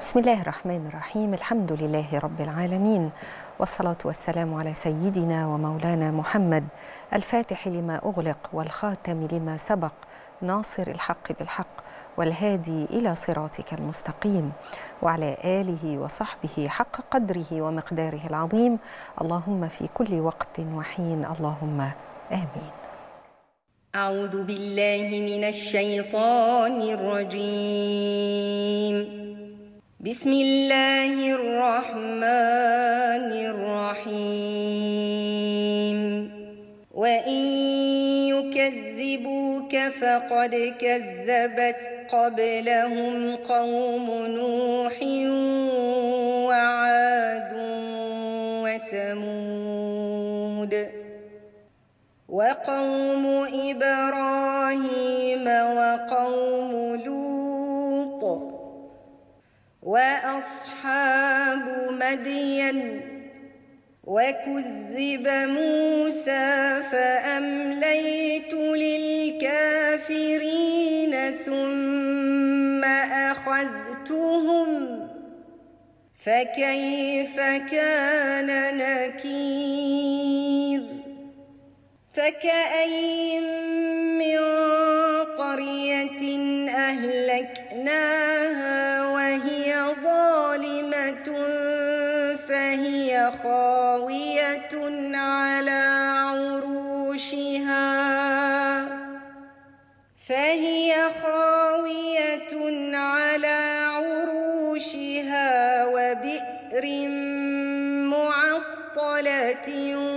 بسم الله الرحمن الرحيم الحمد لله رب العالمين والصلاة والسلام على سيدنا ومولانا محمد الفاتح لما أغلق والخاتم لما سبق ناصر الحق بالحق والهادي إلى صراطك المستقيم وعلى آله وصحبه حق قدره ومقداره العظيم اللهم في كل وقت وحين اللهم آمين أعوذ بالله من الشيطان الرجيم بسم الله الرحمن الرحيم وإن يكذبوك فقد كذبت قبلهم قوم نوح وعاد وثمود وقوم إبراهيم وقوم لوط وأصحاب مدين وكذب موسى فأمليت للكافرين ثم أخذتهم فكيف كان نكير فكأين من قرية أهلكناها وهي ظالمة فهي خاوية على عروشها فهي خاوية على عروشها وبئر معطلة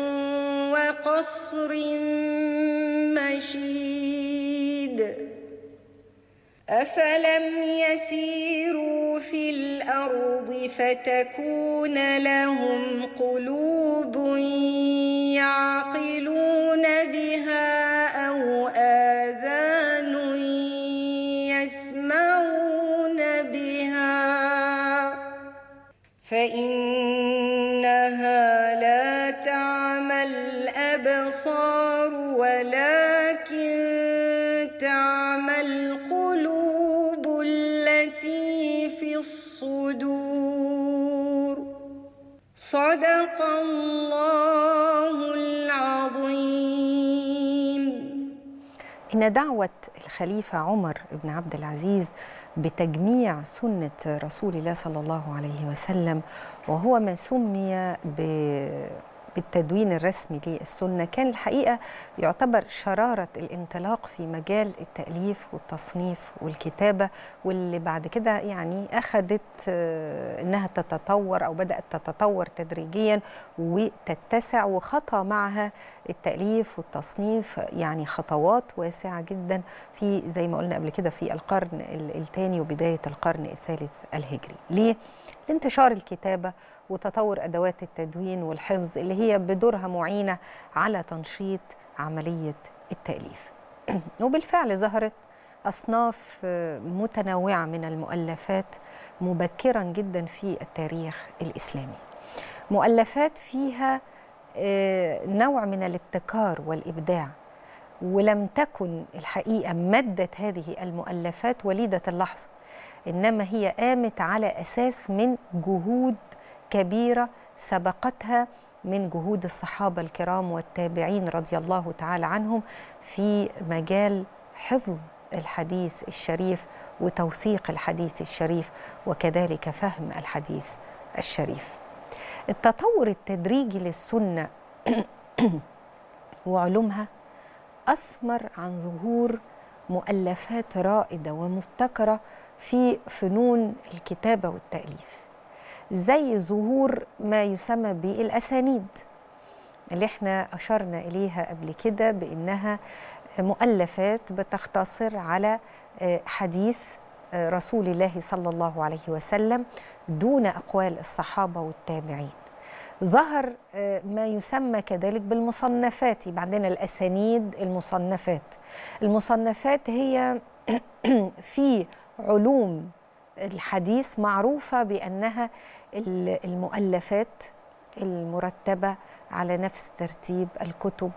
وقصر مشيد أفلم يسيروا في الأرض فتكون لهم قلوب يعقلون بها أو آذان يسمعون بها فإنها لا تعمى الأبصار ولكن تعمى القلوب التي في الصدور صدق الله العظيم إن دعوة الخليفة عمر بن عبد العزيز بتجميع سنة رسول الله صلى الله عليه وسلم وهو ما سمي بالتدوين الرسمي للسنة كان الحقيقة يعتبر شرارة الانطلاق في مجال التأليف والتصنيف والكتابة واللي بعد كده يعني أخذت إنها تتطور أو بدأت تتطور تدريجيا وتتسع وخطى معها التأليف والتصنيف يعني خطوات واسعة جدا في زي ما قلنا قبل كده في القرن الثاني وبداية القرن الثالث الهجري ليه؟ لانتشار الكتابة وتطور أدوات التدوين والحفظ اللي هي بدورها معينة على تنشيط عملية التأليف وبالفعل ظهرت أصناف متنوعة من المؤلفات مبكرا جدا في التاريخ الإسلامي مؤلفات فيها نوع من الابتكار والإبداع ولم تكن الحقيقة مادة هذه المؤلفات وليدة اللحظة إنما هي قامت على أساس من جهود كبيرة سبقتها من جهود الصحابة الكرام والتابعين رضي الله تعالى عنهم في مجال حفظ الحديث الشريف وتوثيق الحديث الشريف وكذلك فهم الحديث الشريف التطور التدريجي للسنة وعلومها أثمر عن ظهور مؤلفات رائدة ومبتكرة في فنون الكتابة والتأليف زي ظهور ما يسمى بالأسانيد اللي احنا أشرنا إليها قبل كده بأنها مؤلفات بتختصر على حديث رسول الله صلى الله عليه وسلم دون أقوال الصحابة والتابعين ظهر ما يسمى كذلك بالمصنفات يبقى عندنا الأسانيد المصنفات المصنفات هي في علوم الحديث معروفة بأنها المؤلفات المرتبة على نفس ترتيب الكتب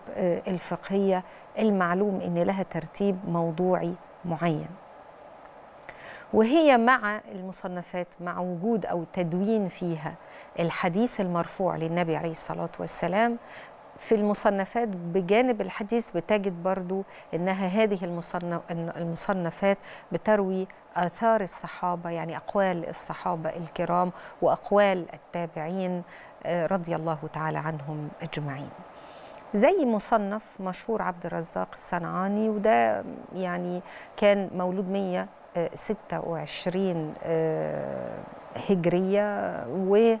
المعلوم أن لها ترتيب موضوعي معين وهي مع المصنفات مع وجود او تدوين فيها الحديث المرفوع للنبي عليه الصلاه والسلام في المصنفات بجانب الحديث بتجد برضو انها هذه المصنف المصنفات بتروي اثار الصحابه يعني اقوال الصحابه الكرام واقوال التابعين رضي الله تعالى عنهم اجمعين. زي مصنف مشهور عبد الرزاق الصنعاني وده يعني كان مولود 126 هجريه و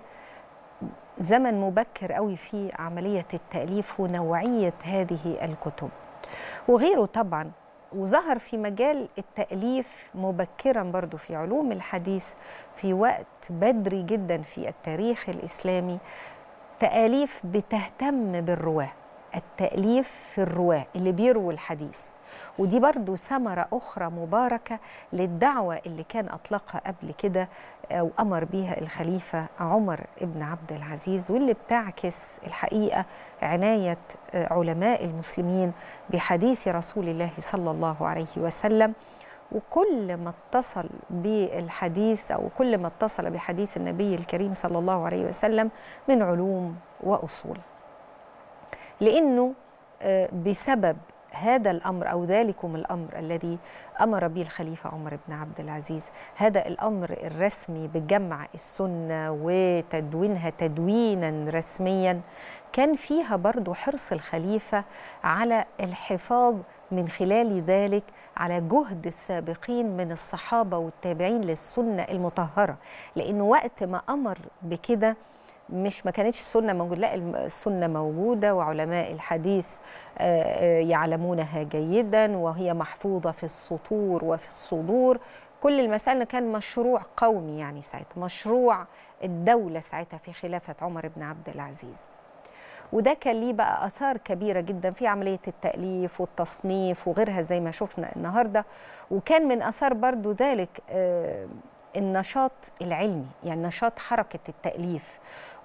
زمن مبكر قوي في عملية التأليف ونوعية هذه الكتب وغيره طبعا وظهر في مجال التأليف مبكرا برضو في علوم الحديث في وقت بدري جدا في التاريخ الإسلامي تأليف بتهتم بالرواه التأليف في الرواه اللي بيرووا الحديث ودي برضو ثمرة أخرى مباركة للدعوة اللي كان أطلقها قبل كده أو أمر بيها الخليفة عمر ابن عبد العزيز واللي بتعكس الحقيقة عناية علماء المسلمين بحديث رسول الله صلى الله عليه وسلم وكل ما اتصل بالحديث أو كل ما اتصل بحديث النبي الكريم صلى الله عليه وسلم من علوم وأصول لأنه بسبب هذا الامر او ذلكم الامر الذي امر به الخليفه عمر بن عبد العزيز هذا الامر الرسمي بجمع السنه وتدوينها تدوينا رسميا كان فيها برضو حرص الخليفه على الحفاظ من خلال ذلك على جهد السابقين من الصحابه والتابعين للسنه المطهره لانه وقت ما امر بكده مش ما كانتش السنه موجوده لا السنه موجوده وعلماء الحديث يعلمونها جيدا وهي محفوظه في السطور وفي الصدور كل المسألة كان مشروع قومي يعني ساعتها مشروع الدولة ساعتها في خلافة عمر بن عبد العزيز وده كان ليه بقى آثار كبيرة جدا في عملية التأليف والتصنيف وغيرها زي ما شفنا النهاردة وكان من آثار برضو ذلك النشاط العلمي يعني نشاط حركة التأليف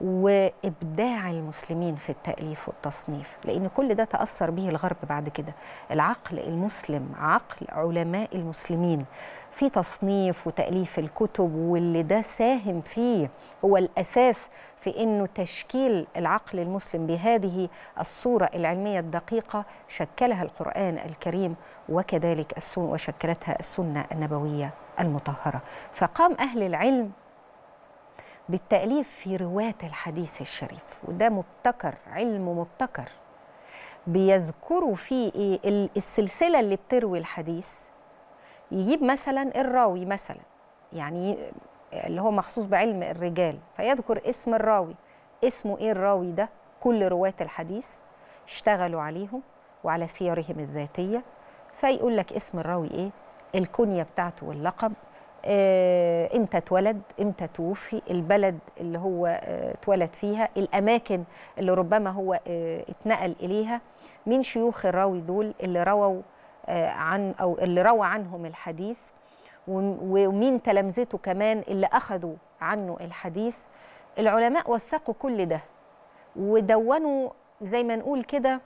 وإبداع المسلمين في التأليف والتصنيف لأن كل ده تأثر به الغرب بعد كده العقل المسلم عقل علماء المسلمين في تصنيف وتأليف الكتب واللي ده ساهم فيه هو الأساس في أنه تشكيل العقل المسلم بهذه الصورة العلمية الدقيقة شكلها القرآن الكريم وكذلك السنة وشكلتها السنة النبوية المطهرة فقام أهل العلم بالتأليف في رواة الحديث الشريف وده مبتكر علم مبتكر بيذكروا فيه إيه السلسلة اللي بتروي الحديث يجيب مثلا الراوي مثلا يعني اللي هو مخصوص بعلم الرجال فيذكر اسم الراوي اسمه ايه الراوي ده كل رواة الحديث اشتغلوا عليهم وعلى سيرهم الذاتية فيقول لك اسم الراوي ايه الكنية بتاعته واللقب آه، امتى اتولد امتى توفي البلد اللي هو آه، اتولد فيها الاماكن اللي ربما هو آه، اتنقل اليها مين شيوخ الراوي دول اللي رووا آه، عن او اللي روى عنهم الحديث ومين تلامذته كمان اللي اخذوا عنه الحديث العلماء وثقوا كل ده ودونوا زي ما نقول كده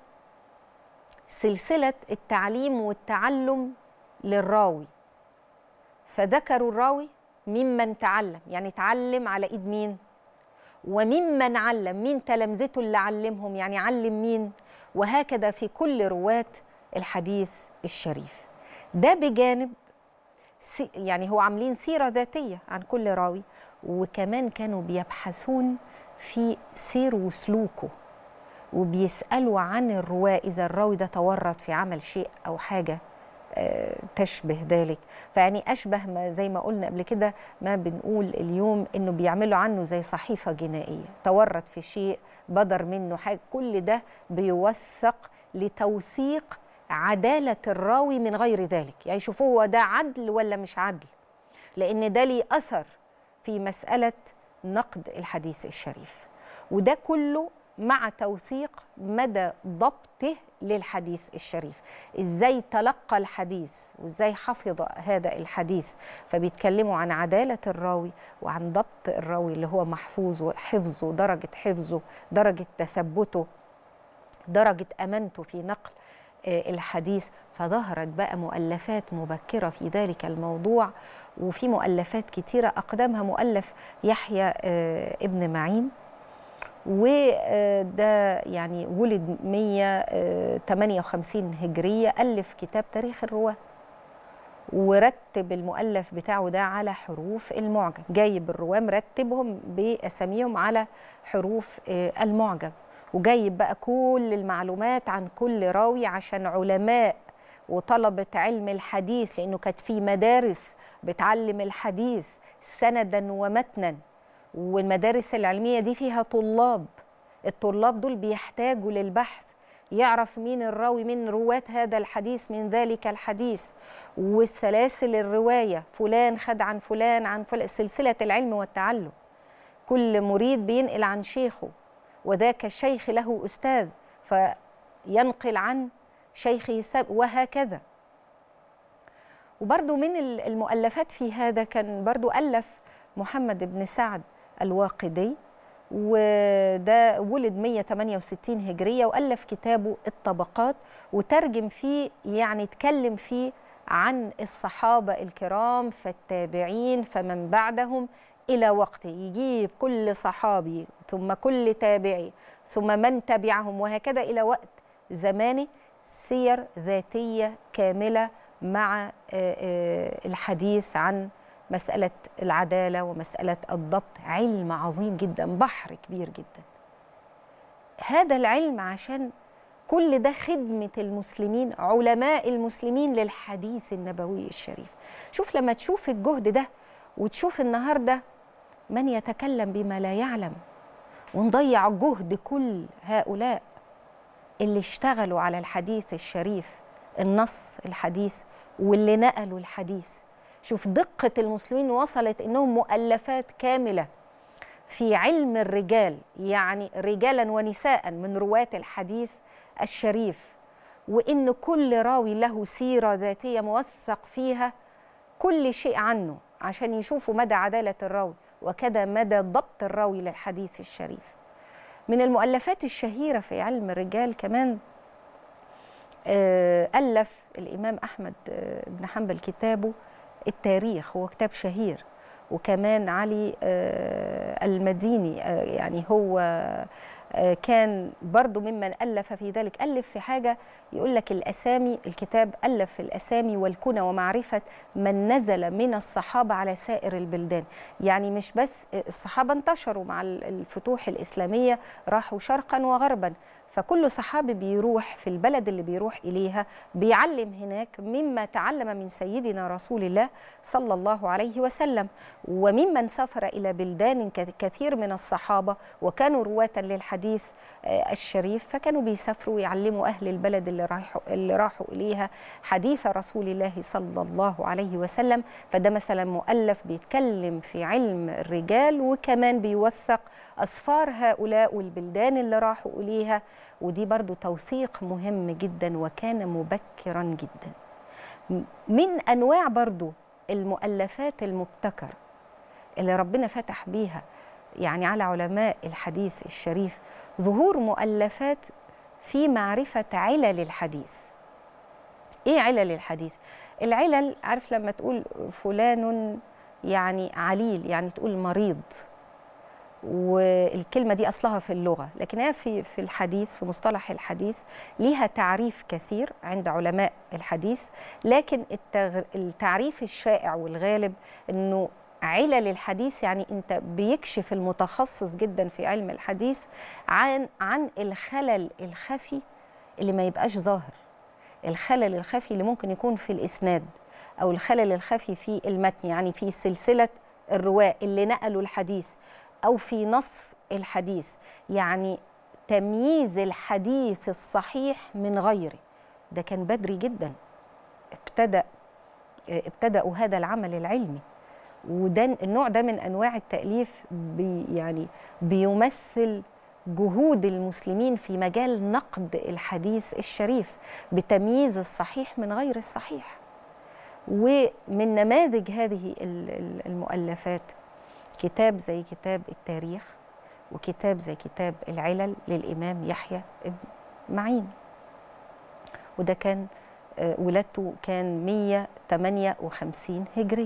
سلسله التعليم والتعلم للراوي فذكروا الراوي ممن تعلم يعني تعلم على ايد مين وممن علم مين تلامذته اللي علمهم يعني علم مين وهكذا في كل رواة الحديث الشريف ده بجانب يعني هو عاملين سيرة ذاتية عن كل راوي وكمان كانوا بيبحثون في سير وسلوكه وبيسألوا عن الرواة إذا الراوي ده تورط في عمل شيء أو حاجة تشبه ذلك فيعني أشبه ما زي ما قلنا قبل كده ما بنقول اليوم إنه بيعملوا عنه زي صحيفة جنائية تورط في شيء بدر منه حاجة كل ده بيوثق لتوثيق عدالة الراوي من غير ذلك يعني شوفوا هو ده عدل ولا مش عدل لأن ده ليه أثر في مسألة نقد الحديث الشريف وده كله مع توثيق مدى ضبطه للحديث الشريف ازاي تلقى الحديث وازاي حفظ هذا الحديث فبيتكلموا عن عدالة الراوي وعن ضبط الراوي اللي هو محفوظ وحفظه درجة حفظه درجة تثبته درجة أمانته في نقل الحديث فظهرت بقى مؤلفات مبكرة في ذلك الموضوع وفي مؤلفات كتيرة أقدمها مؤلف يحيى ابن معين وده يعني ولد 158 هجرية ألف كتاب تاريخ الرواة ورتب المؤلف بتاعه ده على حروف المعجم جايب الرواه مرتبهم بأساميهم على حروف المعجم وجايب بقى كل المعلومات عن كل راوي عشان علماء وطلبة علم الحديث لأنه كانت في مدارس بتعلم الحديث سندا ومتنا والمدارس العلمية دي فيها طلاب الطلاب دول بيحتاجوا للبحث يعرف مين الراوي من رواة هذا الحديث من ذلك الحديث والسلاسل الرواية فلان خد عن فلان عن فلان سلسلة العلم والتعلم كل مريد بينقل عن شيخه وذاك الشيخ له أستاذ فينقل عن شيخه سب وهكذا وبرضو من المؤلفات في هذا كان برضو ألف محمد بن سعد الواقدي وده ولد 168 هجرية وألف كتابه الطبقات وترجم فيه يعني اتكلم فيه عن الصحابة الكرام فالتابعين فمن بعدهم إلى وقته يجيب كل صحابي ثم كل تابعي ثم من تبعهم وهكذا إلى وقت زمانه سير ذاتية كاملة مع الحديث عن مسألة العدالة ومسألة الضبط علم عظيم جدا بحر كبير جدا هذا العلم عشان كل ده خدمة المسلمين علماء المسلمين للحديث النبوي الشريف شوف لما تشوف الجهد ده وتشوف النهاردة من يتكلم بما لا يعلم ونضيع جهد كل هؤلاء اللي اشتغلوا على الحديث الشريف النص الحديث واللي نقلوا الحديث شوف دقة المسلمين وصلت إنهم مؤلفات كاملة في علم الرجال يعني رجالا ونساء من رواة الحديث الشريف وإن كل راوي له سيرة ذاتية موثق فيها كل شيء عنه عشان يشوفوا مدى عدالة الراوي وكذا مدى ضبط الراوي للحديث الشريف من المؤلفات الشهيرة في علم الرجال كمان ألف الإمام أحمد بن حنبل كتابه التاريخ هو كتاب شهير وكمان علي المديني يعني هو كان برضو ممن ألف في ذلك ألف في حاجة يقول لك الأسامي الكتاب ألف في الأسامي والكنى ومعرفة من نزل من الصحابة على سائر البلدان يعني مش بس الصحابة انتشروا مع الفتوح الإسلامية راحوا شرقا وغربا فكل صحابي بيروح في البلد اللي بيروح إليها بيعلم هناك مما تعلم من سيدنا رسول الله صلى الله عليه وسلم وممن سافر إلى بلدان كثير من الصحابة وكانوا رواة للحديث الشريف فكانوا بيسافروا ويعلموا أهل البلد اللي راحوا, اللي راحوا إليها حديث رسول الله صلى الله عليه وسلم فده مثلا مؤلف بيتكلم في علم الرجال وكمان بيوثق أسفار هؤلاء والبلدان اللي راحوا إليها ودي برضو توثيق مهم جدا وكان مبكرا جدا من أنواع برضو المؤلفات المبتكرة اللي ربنا فتح بيها يعني على علماء الحديث الشريف ظهور مؤلفات في معرفة علل الحديث ايه علل الحديث العلل عارف لما تقول فلان يعني عليل يعني تقول مريض والكلمة دي أصلها في اللغة لكن هي في في الحديث في مصطلح الحديث ليها تعريف كثير عند علماء الحديث لكن التعريف الشائع والغالب أنه علل الحديث يعني أنت بيكشف المتخصص جدا في علم الحديث عن عن الخلل الخفي اللي ما يبقاش ظاهر الخلل الخفي اللي ممكن يكون في الإسناد أو الخلل الخفي في المتن يعني في سلسلة الرواة اللي نقلوا الحديث أو في نص الحديث يعني تمييز الحديث الصحيح من غيره ده كان بدري جدا ابتدأ ابتدأوا هذا العمل العلمي وده النوع ده من أنواع التأليف بي يعني بيمثل جهود المسلمين في مجال نقد الحديث الشريف بتمييز الصحيح من غير الصحيح ومن نماذج هذه المؤلفات كتاب زي كتاب التاريخ وكتاب زي كتاب العلل للإمام يحيى ابن معين وده كان آه، ولادته كان 158 هجرية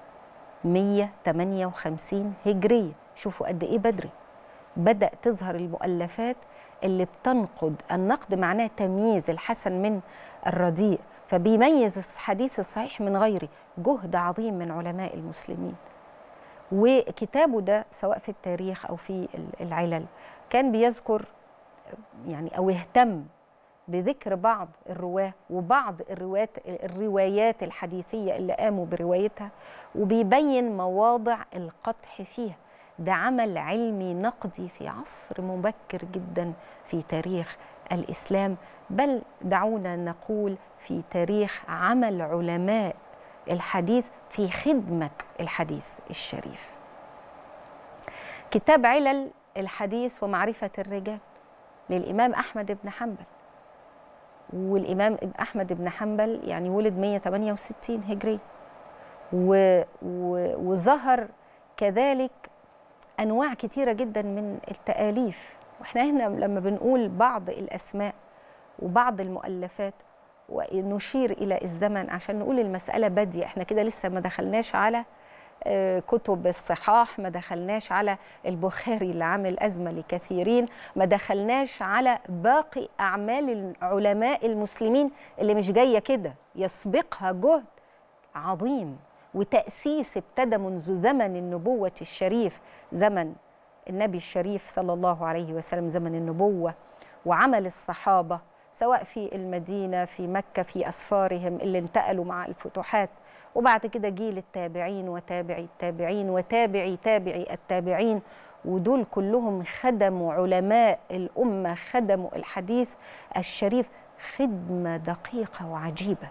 158 هجرية شوفوا قد إيه بدري بدأ تظهر المؤلفات اللي بتنقد النقد معناه تمييز الحسن من الرديء فبيميز الحديث الصحيح من غيره جهد عظيم من علماء المسلمين وكتابه ده سواء في التاريخ أو في العلل كان بيذكر يعني أو اهتم بذكر بعض الرواه وبعض الروايات الروايات الحديثيه اللي قاموا بروايتها وبيبين مواضع القدح فيها ده عمل علمي نقدي في عصر مبكر جدا في تاريخ الاسلام بل دعونا نقول في تاريخ عمل علماء الحديث في خدمه الحديث الشريف كتاب علل الحديث ومعرفه الرجال للامام احمد بن حنبل والامام احمد بن حنبل يعني ولد 168 هجري و و وظهر كذلك انواع كتيره جدا من التاليف واحنا هنا لما بنقول بعض الاسماء وبعض المؤلفات ونشير الى الزمن عشان نقول المساله باديه احنا كده لسه ما دخلناش على آه، كتب الصحاح ما دخلناش على البخاري اللي عامل أزمة لكثيرين ما دخلناش على باقي أعمال العلماء المسلمين اللي مش جاية كده يسبقها جهد عظيم وتأسيس ابتدى منذ زمن النبوة الشريف زمن النبي الشريف صلى الله عليه وسلم زمن النبوة وعمل الصحابة سواء في المدينة في مكة في أسفارهم اللي انتقلوا مع الفتوحات وبعد كده جيل التابعين وتابعي التابعين وتابعي تابعي التابعين ودول كلهم خدموا علماء الأمة خدموا الحديث الشريف خدمة دقيقة وعجيبة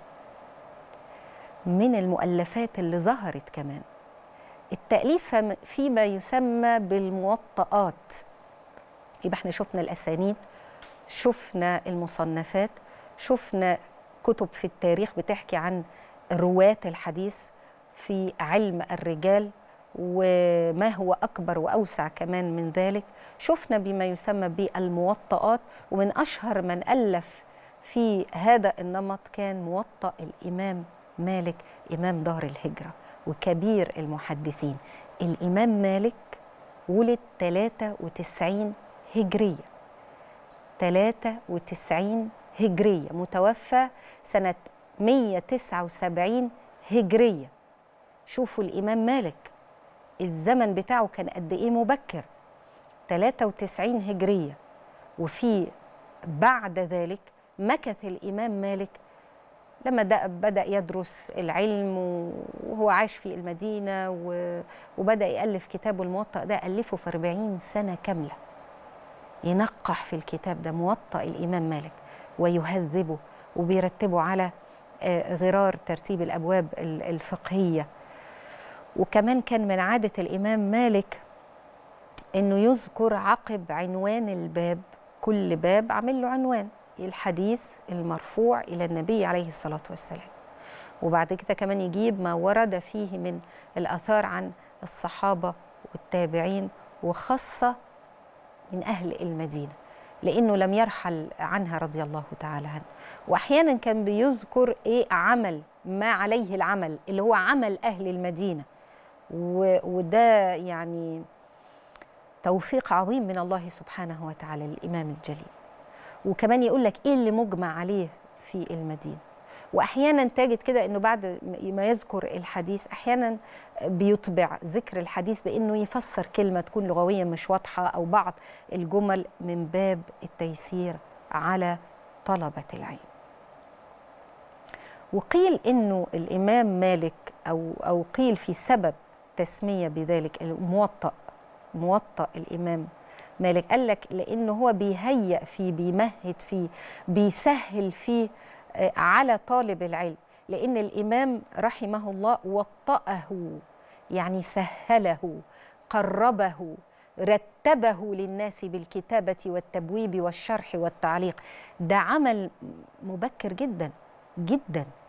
من المؤلفات اللي ظهرت كمان التأليف فيما يسمى بالموطئات يبقى احنا شفنا الأسانيد شفنا المصنفات شفنا كتب في التاريخ بتحكي عن رواة الحديث في علم الرجال وما هو أكبر وأوسع كمان من ذلك شفنا بما يسمى بالموطئات ومن أشهر من ألف في هذا النمط كان موطأ الإمام مالك إمام دار الهجرة وكبير المحدثين الإمام مالك ولد 93 هجرية 93 هجرية متوفى سنة 179 هجرية شوفوا الإمام مالك الزمن بتاعه كان قد إيه مبكر 93 هجرية وفي بعد ذلك مكث الإمام مالك لما بدأ يدرس العلم وهو عاش في المدينة وبدأ يألف كتابه الموطأ ده ألفه في 40 سنة كاملة ينقح في الكتاب ده موطأ الإمام مالك ويهذبه وبيرتبه على غرار ترتيب الابواب الفقهيه وكمان كان من عاده الامام مالك انه يذكر عقب عنوان الباب كل باب عامل له عنوان الحديث المرفوع الى النبي عليه الصلاه والسلام وبعد كده كمان يجيب ما ورد فيه من الاثار عن الصحابه والتابعين وخاصه من اهل المدينه لانه لم يرحل عنها رضي الله تعالى عنه واحيانا كان بيذكر ايه عمل ما عليه العمل اللي هو عمل اهل المدينه وده يعني توفيق عظيم من الله سبحانه وتعالى للامام الجليل وكمان يقول لك ايه اللي مجمع عليه في المدينه واحيانا تجد كده انه بعد ما يذكر الحديث احيانا بيطبع ذكر الحديث بانه يفسر كلمه تكون لغويا مش واضحه او بعض الجمل من باب التيسير على طلبه العلم وقيل انه الامام مالك او او قيل في سبب تسميه بذلك الموطأ موطأ الامام مالك قال لك لانه هو بيهيأ فيه بيمهد فيه بيسهل فيه على طالب العلم لان الامام رحمه الله وطأه يعني سهله قربه رتبه للناس بالكتابه والتبويب والشرح والتعليق ده عمل مبكر جدا جدا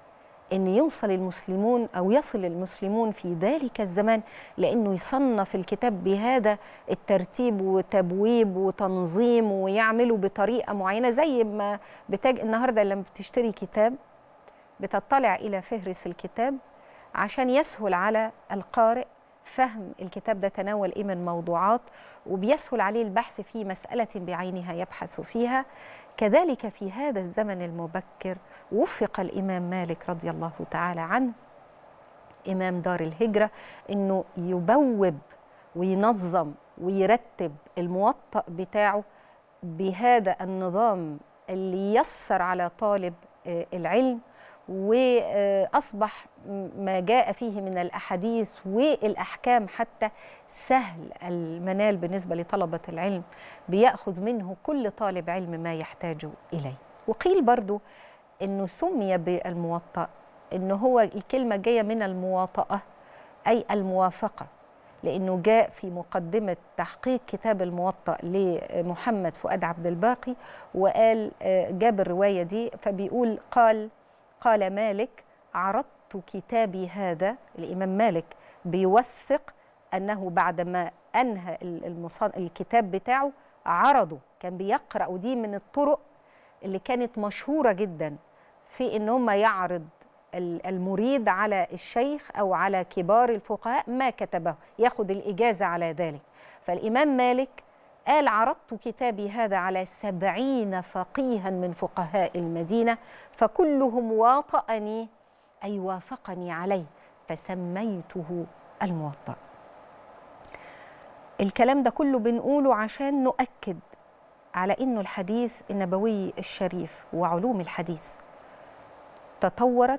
ان يوصل المسلمون او يصل المسلمون في ذلك الزمان لانه يصنف الكتاب بهذا الترتيب وتبويب وتنظيم ويعمله بطريقه معينه زي ما بتاج النهارده لما بتشتري كتاب بتطلع الى فهرس الكتاب عشان يسهل على القارئ فهم الكتاب ده تناول ايه من موضوعات وبيسهل عليه البحث في مساله بعينها يبحث فيها كذلك في هذا الزمن المبكر وفق الامام مالك رضي الله تعالى عنه امام دار الهجره انه يبوب وينظم ويرتب الموطأ بتاعه بهذا النظام اللي يسر على طالب العلم واصبح ما جاء فيه من الاحاديث والاحكام حتى سهل المنال بالنسبه لطلبه العلم بياخذ منه كل طالب علم ما يحتاج اليه وقيل برضو انه سمي بالموطأ انه هو الكلمه جايه من المواطأه اي الموافقه لانه جاء في مقدمه تحقيق كتاب الموطأ لمحمد فؤاد عبد الباقي وقال جاب الروايه دي فبيقول قال قال مالك عرضت كتابي هذا الإمام مالك بيوثق أنه بعدما أنهى المصان الكتاب بتاعه عرضه كان بيقرأ ودي من الطرق اللي كانت مشهورة جدا في إن هم يعرض المريد على الشيخ أو على كبار الفقهاء ما كتبه ياخد الإجازة على ذلك فالإمام مالك قال عرضت كتابي هذا على سبعين فقيها من فقهاء المدينة فكلهم واطأني أي وافقني عليه فسميته الموطأ الكلام ده كله بنقوله عشان نؤكد على انه الحديث النبوي الشريف وعلوم الحديث تطورت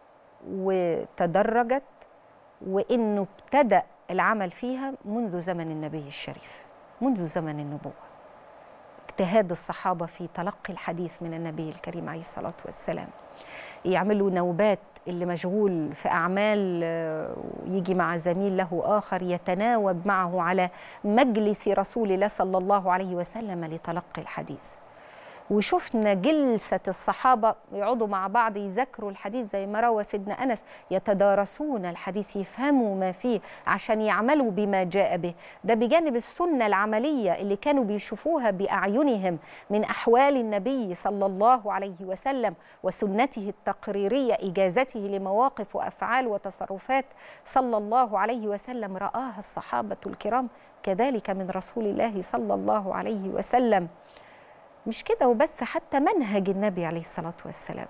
وتدرجت وانه ابتدأ العمل فيها منذ زمن النبي الشريف منذ زمن النبوة اجتهاد الصحابة في تلقي الحديث من النبي الكريم عليه الصلاة والسلام يعملوا نوبات اللي مشغول في أعمال يجي مع زميل له آخر يتناوب معه على مجلس رسول الله صلى الله عليه وسلم لتلقي الحديث وشفنا جلسة الصحابة يقعدوا مع بعض يذاكروا الحديث زي ما روى سيدنا أنس يتدارسون الحديث يفهموا ما فيه عشان يعملوا بما جاء به ده بجانب السنة العملية اللي كانوا بيشوفوها بأعينهم من أحوال النبي صلى الله عليه وسلم وسنته التقريرية إجازته لمواقف وأفعال وتصرفات صلى الله عليه وسلم رآها الصحابة الكرام كذلك من رسول الله صلى الله عليه وسلم مش كده وبس حتى منهج النبي عليه الصلاة والسلام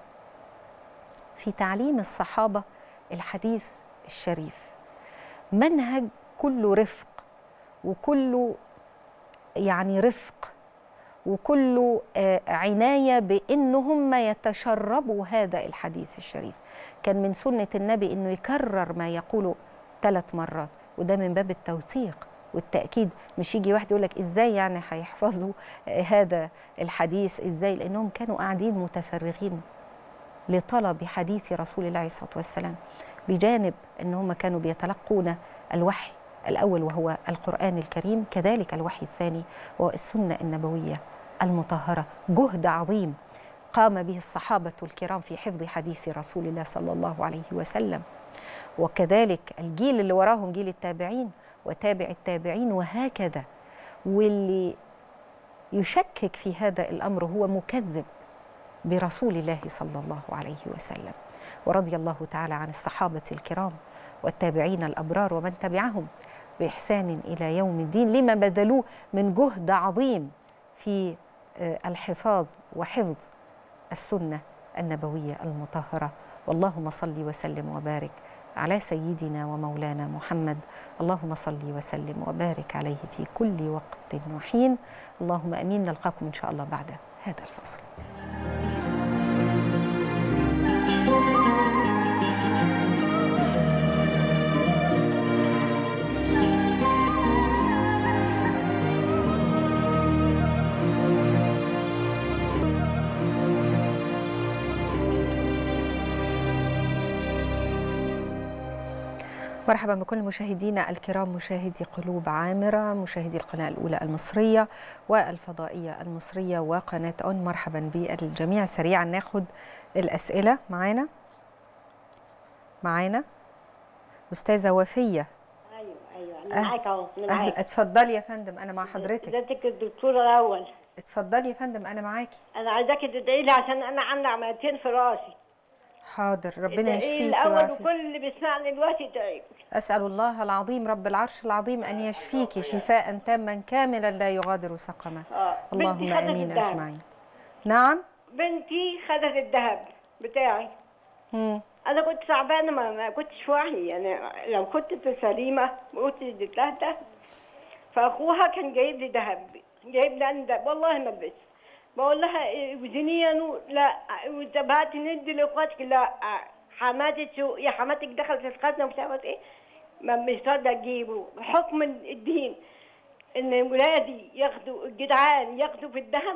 في تعليم الصحابة الحديث الشريف منهج كله رفق وكله يعني رفق وكله عناية بأن هم يتشربوا هذا الحديث الشريف كان من سنة النبي أنه يكرر ما يقوله ثلاث مرات وده من باب التوثيق والتأكيد مش يجي واحد يقول لك ازاي يعني هيحفظوا هذا الحديث ازاي لانهم كانوا قاعدين متفرغين لطلب حديث رسول الله عليه الصلاه والسلام بجانب ان هم كانوا بيتلقون الوحي الاول وهو القران الكريم كذلك الوحي الثاني وهو السنه النبويه المطهره جهد عظيم قام به الصحابه الكرام في حفظ حديث رسول الله صلى الله عليه وسلم وكذلك الجيل اللي وراهم جيل التابعين وتابع التابعين وهكذا واللي يشكك في هذا الامر هو مكذب برسول الله صلى الله عليه وسلم ورضي الله تعالى عن الصحابه الكرام والتابعين الابرار ومن تبعهم باحسان الى يوم الدين لما بذلوه من جهد عظيم في الحفاظ وحفظ السنه النبويه المطهره واللهم صل وسلم وبارك على سيدنا ومولانا محمد اللهم صل وسلم وبارك عليه في كل وقت وحين اللهم امين نلقاكم ان شاء الله بعد هذا الفصل مرحبا بكل مشاهدينا الكرام مشاهدي قلوب عامرة مشاهدي القناة الأولى المصرية والفضائية المصرية وقناة أون مرحبا بالجميع سريعا ناخد الأسئلة معانا معانا استاذه وفيه ايوه ايوه انا أهل- معاك اهو انا اهلا معاك اتفضلي يا فندم انا مع حضرتك ازيك الدكتوره الاول اتفضلي يا فندم انا معاكي انا عايزاكي تدعي لي عشان انا عندي عمليتين في راسي حاضر ربنا ادعي لي يشفيكي الاول ويعافيك وكل اللي بيسمعني دلوقتي يدعي أسأل الله العظيم رب العرش العظيم أن يشفيك شفاء تاما كاملا لا يغادر سقما اه اللهم بنتي خدت آمين الدهب. أجمعين نعم بنتي خدت الذهب بتاعي مم. انا كنت تعبانه ما, ما كنتش واعي يعني لو كنت سليمه ما كنتش اديت لها دهب فاخوها كان جايب لي دهب جايب لي انا دهب والله ما لبست بقول لها إيه، وزني يا نور لا وتبعت ندي لاخواتك لا حماتي شو يا حماتك دخلت الخزنه ومش عارفه ايه ما مش راضيه تجيبه حكم الدين ان ولادي ياخدوا الجدعان ياخدوا في الذهب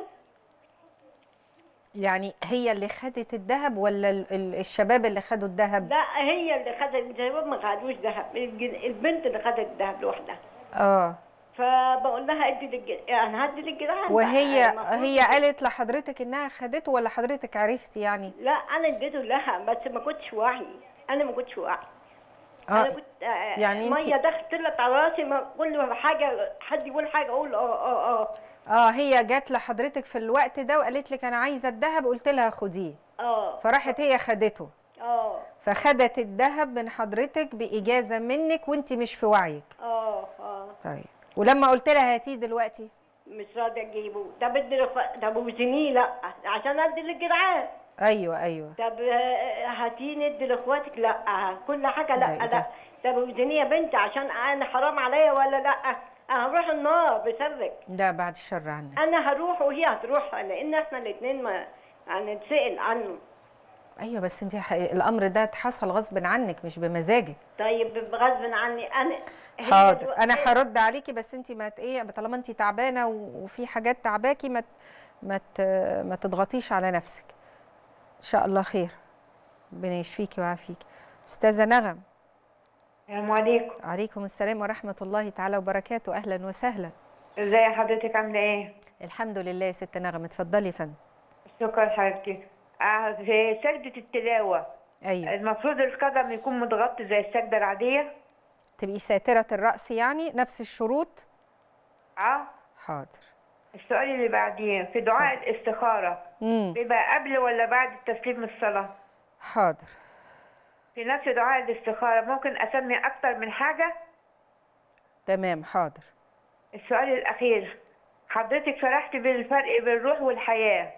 يعني هي اللي خدت الذهب ولا ال- ال- الشباب اللي خدوا الذهب لا هي اللي خدت الشباب ما خدوش ذهب الج- البنت اللي خدت الذهب لوحدها اه فبقول لها ادي للج... انا هدي للجدعان بقى. وهي المفروض- هي قالت لحضرتك انها خدته ولا حضرتك عرفتي يعني لا انا اديته لها بس ما كنتش واعي انا ما كنتش واعي انا اه كنت آه يعني انت- ميه دخلت طلعت على راسي ما كل حاجه حد يقول حاجه اقول اه اه اه اه هي جت لحضرتك في الوقت ده وقالت لك انا عايزه الذهب قلت لها خديه اه فراحت هي خدته اه فخدت الذهب من حضرتك باجازه منك وانت مش في وعيك اه اه طيب ولما قلت لها هاتيه دلوقتي مش راضيه اجيبه ده بدي لإخوة- طب وزنيه لا عشان ادي للجدعان ايوه ايوه طب آه، هاتيه ندي لاخواتك لا كل حاجه لا لا، لا, ده- طب وزنيه يا بنتي عشان انا حرام عليا ولا لا انا هروح النار بسرك ده بعد الشر عنك انا هروح وهي هتروح لان احنا الاثنين ما هنتسال عنه ايوه بس انت ح- الامر ده حصل غصب عنك مش بمزاجك طيب غصب عني انا هي حاضر دلوقتي- انا هرد عليكي بس انت ما ت- ايه طالما انت تعبانه و- وفي حاجات تعباكي ما ت- ما ت- ما تضغطيش على نفسك ان شاء الله خير ربنا يشفيكي ويعافيكي استاذه نغم السلام عليكم عليكم السلام ورحمه الله تعالى وبركاته اهلا وسهلا ازي حضرتك عامله ايه الحمد لله يا ست نغم اتفضلي يا فندم شكرا حبيبتي آه، في سجدة التلاوة ايوه المفروض القدم يكون متغطي زي السجدة العادية تبقي ساتره الراس يعني نفس الشروط اه حاضر السؤال اللي بعديه في دعاء الاستخارة امم بيبقى قبل ولا بعد التسليم من الصلاة حاضر في نفس دعاء الاستخارة ممكن أسمي أكتر من حاجة تمام حاضر السؤال الأخير حضرتك شرحت بالفرق بين الروح والحياة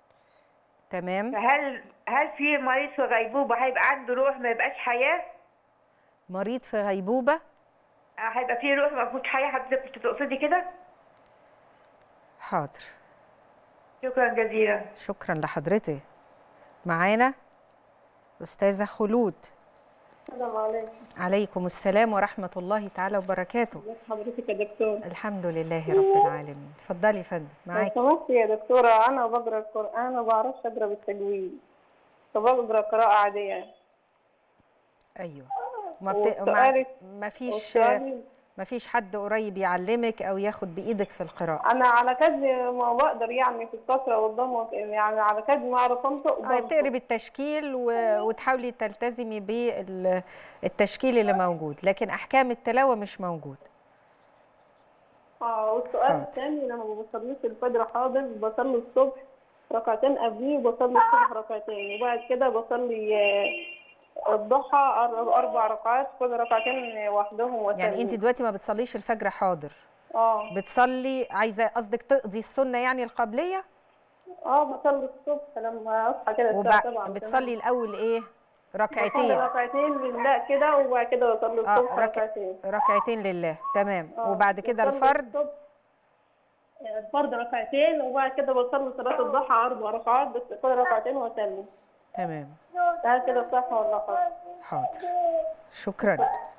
تمام فهل هل في مريض في غيبوبة هيبقى عنده روح ما يبقاش حياة؟ مريض في غيبوبه آه، هيبقى في روح ما فيهوش حياة حضرتك تقصدي كده؟ حاضر شكرا جزيلا شكرا لحضرتك معانا أستاذة خلود السلام عليكم عليكم السلام ورحمة الله تعالى وبركاته ازي حضرتك يا دكتور الحمد لله رب العالمين اتفضلي يا فندم لو معاكي سمحت يا دكتورة أنا بقرأ القرآن وما بعرفش أقرأ بالتجويد فبقرأ قراءة عادية أيوه ما, بت... ما... والسؤال- ما فيش والسؤال ما فيش حد قريب يعلمك أو ياخد بإيدك في القراءة أنا على قد ما بقدر يعني في السطر والضم يعني على قد ما أعرف أنطق اه بنطق. بتقري بالتشكيل و... وتحاولي تلتزمي بالتشكيل اللي موجود لكن أحكام التلاوة مش موجود اه والسؤال حاضر. الثاني لما ما بصليش الفجر حاضر بصلي الصبح ركعتين قبليه وبصلي الصبح ركعتين وبعد كده بصلي آه، الضحى أر- أربع ركعات كل ركعتين وحدهم وسلم يعني أنت دلوقتي ما بتصليش الفجر حاضر اه بتصلي عايزة قصدك تقضي السنة يعني القبلية اه بصلي الصبح لما اصحى كده الساعه وبعد 7 بتصلي الاول ايه بصلي ركعتين ركعتين لله كده وبعد كده بصلي اه الصبح رك... ركعتين ركعتين لله تمام آه، وبعد كده بصلي الفرد الصبح- الفرد ركعتين وبعد كده بصلي صلاة الضحى أربع ركعات بس كل ركعتين وأسلم تمام ده كده صح ولا غلط؟ حاضر شكرا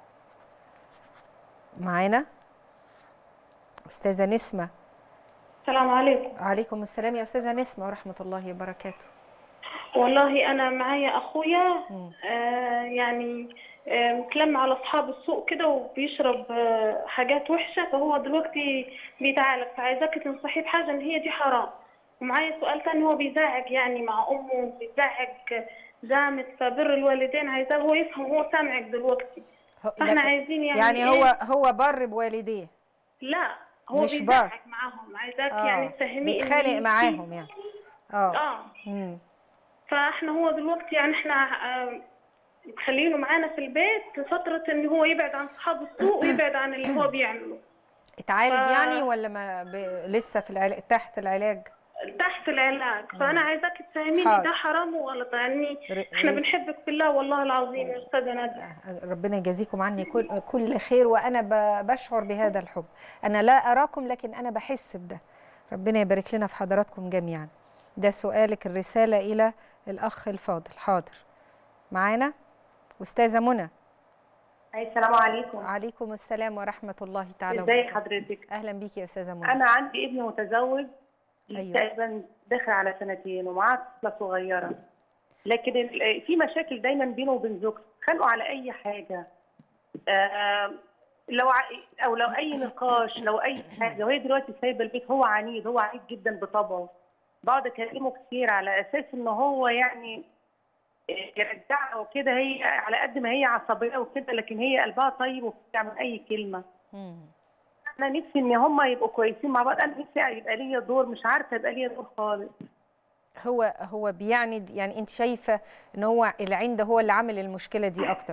معانا استاذه نسمه السلام عليكم عليكم السلام يا استاذه نسمه ورحمه الله وبركاته والله انا معايا اخويا آه يعني آه متلم على اصحاب السوق كده وبيشرب آه حاجات وحشه فهو دلوقتي بيتعالج فعايزاك تنصحيه بحاجه ان هي دي حرام ومعايا سؤال تاني هو بيزعج يعني مع امه بيزعج جامد فبر الوالدين عايزاه هو يفهم هو سامعك دلوقتي هو- فاحنا لا- عايزين يعني يعني إيه؟ هو هو بر بوالديه لا هو مش بيزعق معاهم عايزاك يعني تفهميه إن بيتخانق في- معاهم يعني اه اه مم. فاحنا هو دلوقتي يعني احنا آه، مخلينه معانا في البيت لفترة ان هو يبعد عن صحاب السوق ويبعد عن اللي هو بيعمله اتعالج ف- يعني ولا ما ب... لسه في العلاج تحت العلاج تحت العلاج فانا عايزاك تفهميني حاضر. ده حرام وغلط يعني ر- احنا رس- بنحبك في الله والله العظيم يا استاذه ناديه ربنا يجازيكم عني كل كل خير وانا ب... بشعر بهذا الحب انا لا اراكم لكن انا بحس بده ربنا يبارك لنا في حضراتكم جميعا ده سؤالك الرساله الى الاخ الفاضل حاضر معانا استاذه منى أي السلام عليكم وعليكم السلام ورحمه الله تعالى ازي وبركاته حضرتك اهلا بيكي يا استاذه منى انا عندي ابن متزوج أيوة. تقريبا داخل على سنتين ومعاه طفله صغيره لكن ال- في مشاكل دايما بينه وبين زوجته خانقوا على اي حاجه آه لو ع- او لو اي نقاش لو اي حاجه وهي دلوقتي سايبه البيت هو عنيد هو عنيد جدا بطبعه بقعد اكلمه كتير على اساس ان هو يعني يرجعها وكده هي على قد ما هي عصبيه وكده لكن هي قلبها طيب وبتعمل اي كلمه مم. انا نفسي ان هم يبقوا كويسين مع بعض انا نفسي يبقى ليا دور مش عارفه يبقى ليا دور خالص هو هو بيعند يعني انت شايفه ان هو العند هو اللي عامل المشكله دي اكتر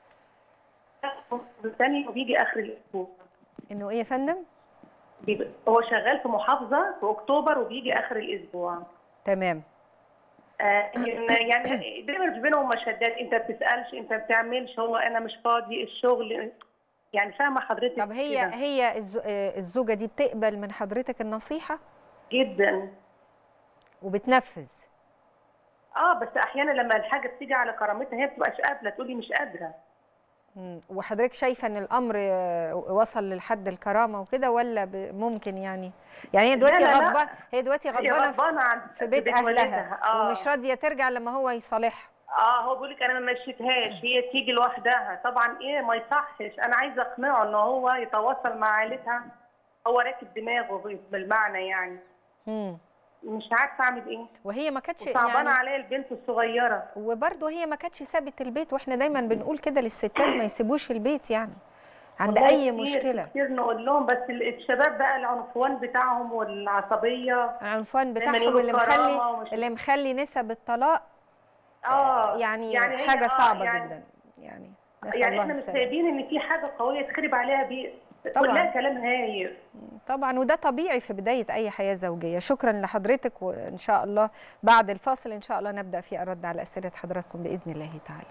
الثاني وبيجي اخر الاسبوع انه ايه يا فندم بيبقى- هو شغال في محافظه في اكتوبر وبيجي اخر الاسبوع تمام آه يعني دايما في بينهم مشادات انت بتسالش انت بتعملش هو انا مش فاضي الشغل يعني فاهمه حضرتك طب هي كده. هي الز- آه، الزوجه دي بتقبل من حضرتك النصيحه جدا وبتنفذ اه بس احيانا لما الحاجه بتيجي على كرامتها هي بتبقاش قابله تقولي مش قادره مم. وحضرتك شايفه ان الامر آه، وصل للحد الكرامه وكده ولا ب- ممكن يعني يعني هي دلوقتي لا، لا. غضبانه هي دلوقتي هي غضبانه في- غضبانه عن في بيت اهلها والدها. آه. ومش راضيه ترجع لما هو يصالحها اه هو بيقول لك انا ما مشيتهاش هي تيجي لوحدها طبعا ايه ما يصحش انا عايزه اقنعه ان هو يتواصل مع عائلتها هو راكب دماغه بالمعنى يعني مم. مش عارفه اعمل ايه وهي ما كانتش وصعبانه يعني عليا البنت الصغيره وبرضه هي ما كانتش سابت البيت واحنا دايما بنقول كده للستات ما يسيبوش البيت يعني عند والله اي كتير- مشكله كتير نقول لهم بس ال- الشباب بقى العنفوان بتاعهم والعصبيه العنفوان دايماً بتاعهم يقولوا اللي كرامة مخلي ومش- اللي مخلي نسب الطلاق اه يعني, هي- حاجه آه، صعبه يعني جدا يعني نسال يعني الله احنا مش السلامه سايبين ان في حاجه قويه تخرب عليها بيت طبعاً. كلها كلام هايف طبعا وده طبيعي في بدايه اي حياه زوجيه شكرا لحضرتك وان شاء الله بعد الفاصل ان شاء الله نبدا في الرد على اسئله حضراتكم باذن الله تعالى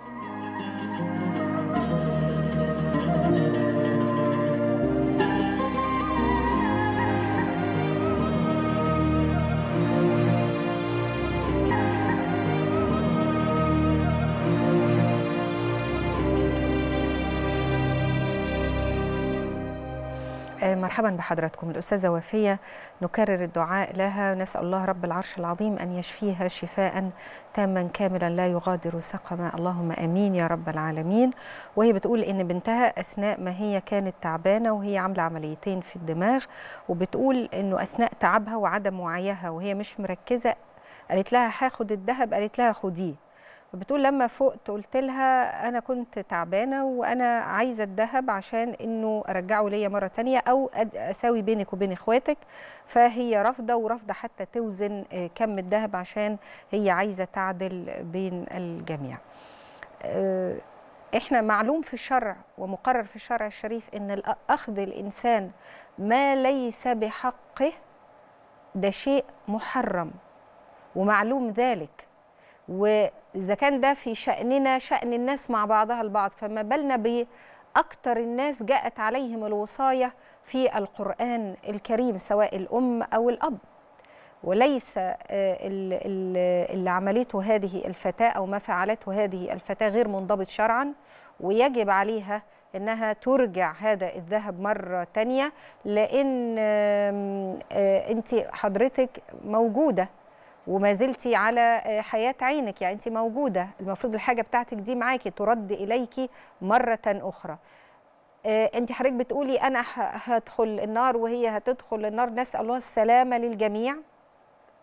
آه، مرحبا بحضراتكم الأستاذة وفية نكرر الدعاء لها نسأل الله رب العرش العظيم أن يشفيها شفاء تاما كاملا لا يغادر سقما اللهم أمين يا رب العالمين وهي بتقول إن بنتها أثناء ما هي كانت تعبانة وهي عاملة عمليتين في الدماغ وبتقول إنه أثناء تعبها وعدم وعيها وهي مش مركزة قالت لها هاخد الذهب قالت لها خديه بتقول لما فقت قلت لها انا كنت تعبانه وانا عايزه الذهب عشان انه ارجعه ليا مره تانية او أد- اساوي بينك وبين اخواتك فهي رافضه ورافضه حتى توزن آه، كم الذهب عشان هي عايزه تعدل بين الجميع آه، احنا معلوم في الشرع ومقرر في الشرع الشريف ان الأ- اخذ الانسان ما ليس بحقه ده شيء محرم ومعلوم ذلك واذا كان ده في شاننا شان الناس مع بعضها البعض فما بالنا باكثر الناس جاءت عليهم الوصايه في القران الكريم سواء الام او الاب وليس آه، ال- ال- اللي عملته هذه الفتاه او ما فعلته هذه الفتاه غير منضبط شرعا ويجب عليها انها ترجع هذا الذهب مره تانية لان انت حضرتك موجوده وما زلتي على آه، حياة عينك يعني أنت موجودة المفروض الحاجة بتاعتك دي معاكي ترد إليك مرة أخرى آه، أنت حضرتك بتقولي أنا ه- هدخل النار وهي هتدخل النار نسأل الله السلامة للجميع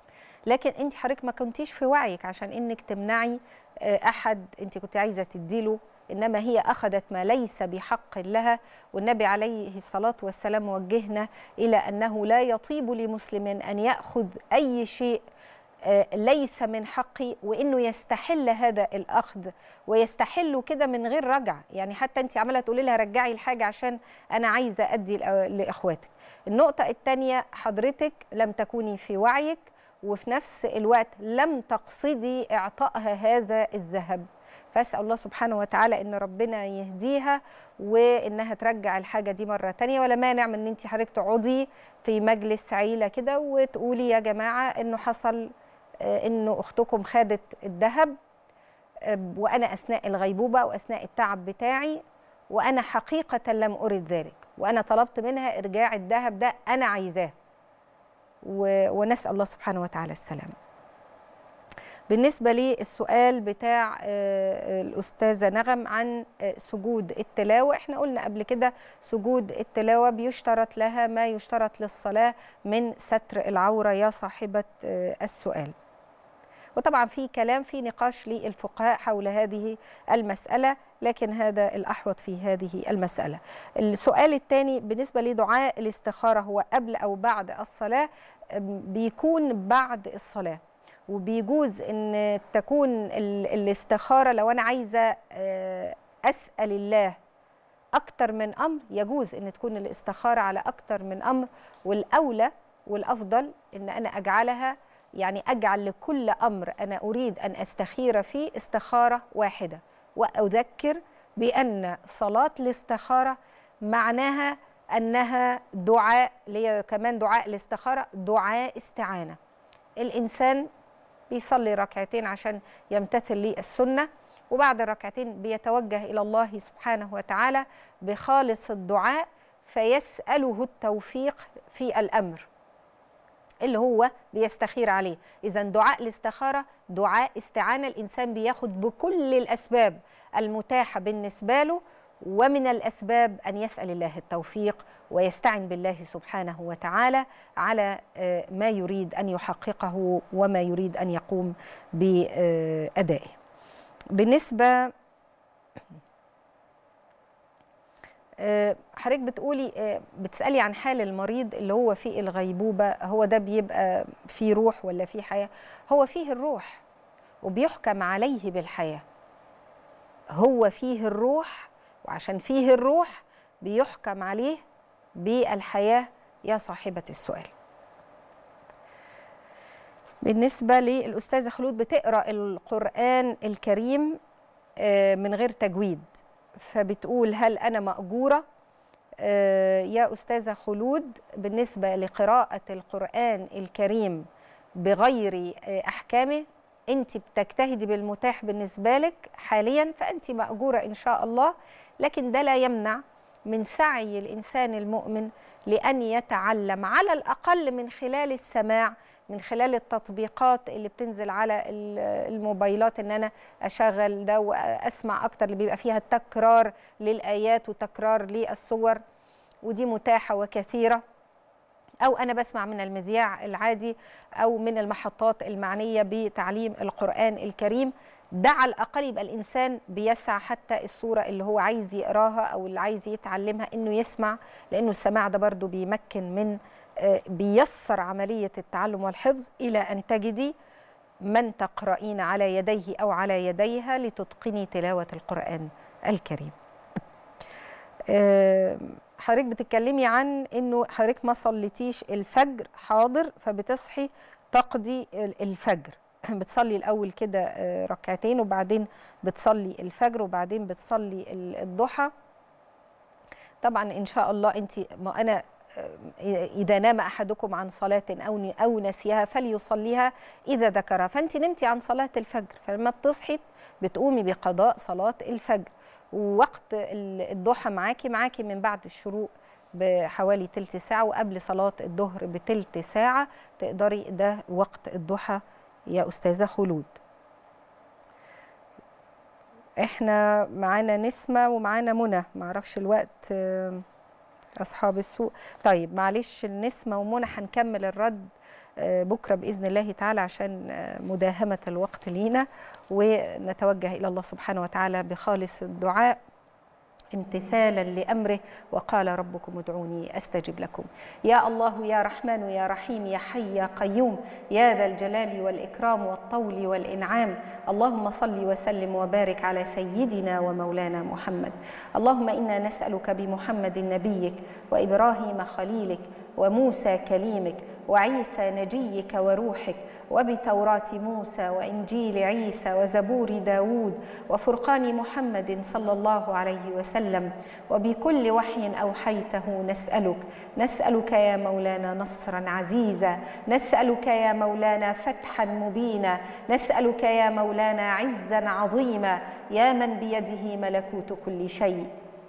لكن انت حضرتك ما كنتيش في وعيك عشان انك تمنعي آه، احد انت كنت عايزه تديله انما هي اخذت ما ليس بحق لها والنبي عليه الصلاه والسلام وجهنا الى انه لا يطيب لمسلم ان ياخذ اي شيء آه، ليس من حقي وانه يستحل هذا الاخذ ويستحله كده من غير رجع يعني حتى انت عماله تقولي لها رجعي الحاجه عشان انا عايزه ادي لأ- لاخواتك النقطه الثانيه حضرتك لم تكوني في وعيك وفي نفس الوقت لم تقصدي اعطائها هذا الذهب فاسال الله سبحانه وتعالى ان ربنا يهديها وانها ترجع الحاجه دي مره تانية ولا مانع من ان انت حضرتك تقعدي في مجلس عيله كده وتقولي يا جماعه انه حصل آه، انه اختكم خدت الذهب آه، وانا اثناء الغيبوبه واثناء التعب بتاعي وانا حقيقه لم ارد ذلك وانا طلبت منها ارجاع الذهب ده انا عايزاه و- ونسال الله سبحانه وتعالى السلامه بالنسبه للسؤال بتاع آه، الاستاذه نغم عن آه، سجود التلاوه احنا قلنا قبل كده سجود التلاوه بيشترط لها ما يشترط للصلاه من ستر العوره يا صاحبه آه، السؤال وطبعا في كلام في نقاش للفقهاء حول هذه المسألة لكن هذا الأحوط في هذه المسألة السؤال الثاني بالنسبة لدعاء الاستخارة هو قبل أو بعد الصلاة أم، بيكون بعد الصلاة وبيجوز ان تكون ال- الاستخارة لو أنا عايزة آه، أسأل الله أكتر من أمر يجوز أن تكون الاستخارة على أكتر من أمر والأولى والأفضل أن أنا أجعلها يعني أجعل لكل أمر أنا أريد أن أستخير فيه استخارة واحدة وأذكر بأن صلاة الاستخارة معناها أنها دعاء لي كمان دعاء الاستخارة دعاء استعانة الإنسان بيصلي ركعتين عشان يمتثل للسنة وبعد الركعتين بيتوجه إلى الله سبحانه وتعالى بخالص الدعاء فيسأله التوفيق في الأمر اللي هو بيستخير عليه إذا دعاء الاستخارة دعاء استعانة الإنسان بياخد بكل الأسباب المتاحة بالنسبة له ومن الأسباب أن يسأل الله التوفيق ويستعن بالله سبحانه وتعالى على آه، ما يريد أن يحققه وما يريد أن يقوم بأدائه بالنسبة آه، حضرتك بتقولي آه، بتسألي عن حال المريض اللي هو في الغيبوبة هو ده بيبقى فيه روح ولا فيه حياة هو فيه الروح وبيحكم عليه بالحياة هو فيه الروح وعشان فيه الروح بيحكم عليه بالحياة يا صاحبة السؤال بالنسبة للأستاذة خلود بتقرأ القرآن الكريم آه، من غير تجويد فبتقول هل أنا مأجورة آه، يا أستاذة خلود بالنسبة لقراءة القرآن الكريم بغير آه، أحكامه أنت بتجتهدي بالمتاح بالنسبة لك حاليا فأنت مأجورة إن شاء الله لكن ده لا يمنع من سعي الإنسان المؤمن لأن يتعلم على الأقل من خلال السماع من خلال التطبيقات اللي بتنزل على ال- الموبايلات ان انا اشغل ده واسمع اكتر اللي بيبقى فيها تكرار للايات وتكرار للصور ودي متاحه وكثيره او انا بسمع من المذياع العادي او من المحطات المعنيه بتعليم القران الكريم ده على الاقل يبقى الانسان بيسعى حتى الصوره اللي هو عايز يقراها او اللي عايز يتعلمها انه يسمع لانه السماع ده برضو بيمكن من آه، بيسر عمليه التعلم والحفظ الى ان تجدي من تقرأين على يديه او على يديها لتتقني تلاوه القران الكريم آه، حضرتك بتتكلمي عن انه حضرتك ما صليتيش الفجر حاضر فبتصحي تقضي ال- الفجر بتصلي الاول كده آه، ركعتين وبعدين بتصلي الفجر وبعدين بتصلي ال- الضحى طبعا ان شاء الله انت ما انا آه، اذا نام احدكم عن صلاه او او نسيها فليصليها اذا ذكرها فانت نمتي عن صلاه الفجر فلما بتصحي بتقومي بقضاء صلاه الفجر ووقت ال- الضحى معاكي معاكي من بعد الشروق بحوالي تلت ساعة وقبل صلاة الظهر بتلت ساعة تقدري ده وقت الضحى يا أستاذة خلود احنا معانا نسمة ومعانا منى معرفش الوقت آه، أصحاب السوق طيب معلش النسمة ومنى هنكمل الرد آه، بكرة بإذن الله تعالى عشان آه، مداهمة الوقت لينا ونتوجه إلى الله سبحانه وتعالى بخالص الدعاء امتثالا لامره وقال ربكم ادعوني استجب لكم يا الله يا رحمن يا رحيم يا حي يا قيوم يا ذا الجلال والاكرام والطول والانعام اللهم صل وسلم وبارك على سيدنا ومولانا محمد اللهم انا نسالك بمحمد نبيك وابراهيم خليلك وموسى كليمك وعيسى نجيك وروحك وبتوراة موسى وإنجيل عيسى وزبور داود وفرقان محمد صلى الله عليه وسلم وبكل وحي أوحيته نسألك نسألك يا مولانا نصرا عزيزا نسألك يا مولانا فتحا مبينا نسألك يا مولانا عزا عظيما يا من بيده ملكوت كل شيء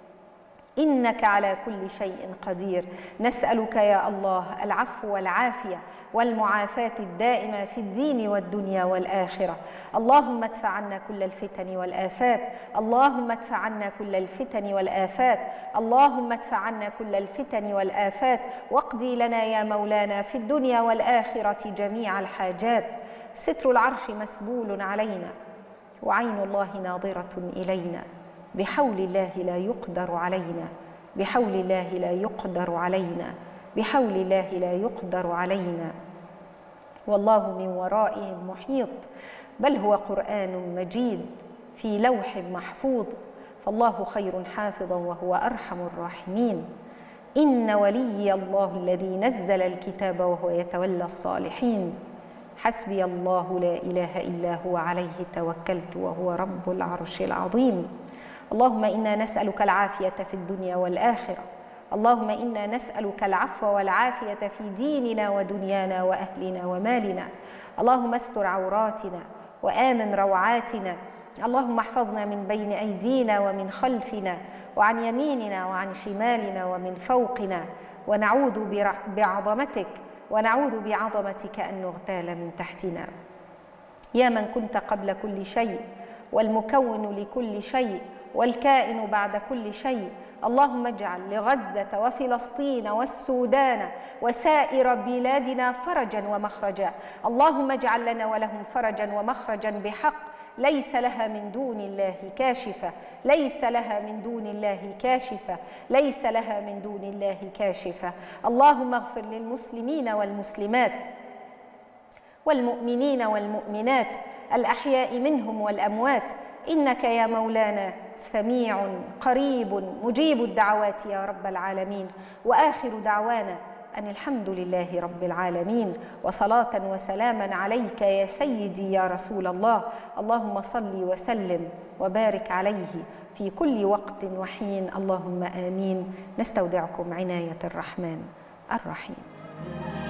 انك على كل شيء قدير نسالك يا الله العفو والعافيه والمعافاه الدائمه في الدين والدنيا والاخره اللهم ادفع عنا كل الفتن والافات اللهم ادفع عنا كل الفتن والافات اللهم ادفع عنا كل الفتن والافات واقضي لنا يا مولانا في الدنيا والاخره جميع الحاجات ستر العرش مسبول علينا وعين الله ناظره الينا بحول الله لا يقدر علينا بحول الله لا يقدر علينا بحول الله لا يقدر علينا والله من ورائهم محيط بل هو قران مجيد في لوح محفوظ فالله خير حافظا وهو ارحم الراحمين ان ولي الله الذي نزل الكتاب وهو يتولى الصالحين حسبي الله لا اله الا هو عليه توكلت وهو رب العرش العظيم اللهم انا نسالك العافيه في الدنيا والاخره اللهم انا نسالك العفو والعافيه في ديننا ودنيانا واهلنا ومالنا اللهم استر عوراتنا وامن روعاتنا اللهم احفظنا من بين ايدينا ومن خلفنا وعن يميننا وعن شمالنا ومن فوقنا ونعوذ برع- بعظمتك ونعوذ بعظمتك ان نغتال من تحتنا يا من كنت قبل كل شيء والمكون لكل شيء والكائن بعد كل شيء اللهم اجعل لغزه وفلسطين والسودان وسائر بلادنا فرجا ومخرجا اللهم اجعل لنا ولهم فرجا ومخرجا بحق ليس لها من دون الله كاشفه ليس لها من دون الله كاشفه ليس لها من دون الله كاشفه اللهم اغفر للمسلمين والمسلمات والمؤمنين والمؤمنات الاحياء منهم والاموات انك يا مولانا سميع قريب مجيب الدعوات يا رب العالمين واخر دعوانا ان الحمد لله رب العالمين وصلاه وسلاما عليك يا سيدي يا رسول الله اللهم صل وسلم وبارك عليه في كل وقت وحين اللهم امين نستودعكم عنايه الرحمن الرحيم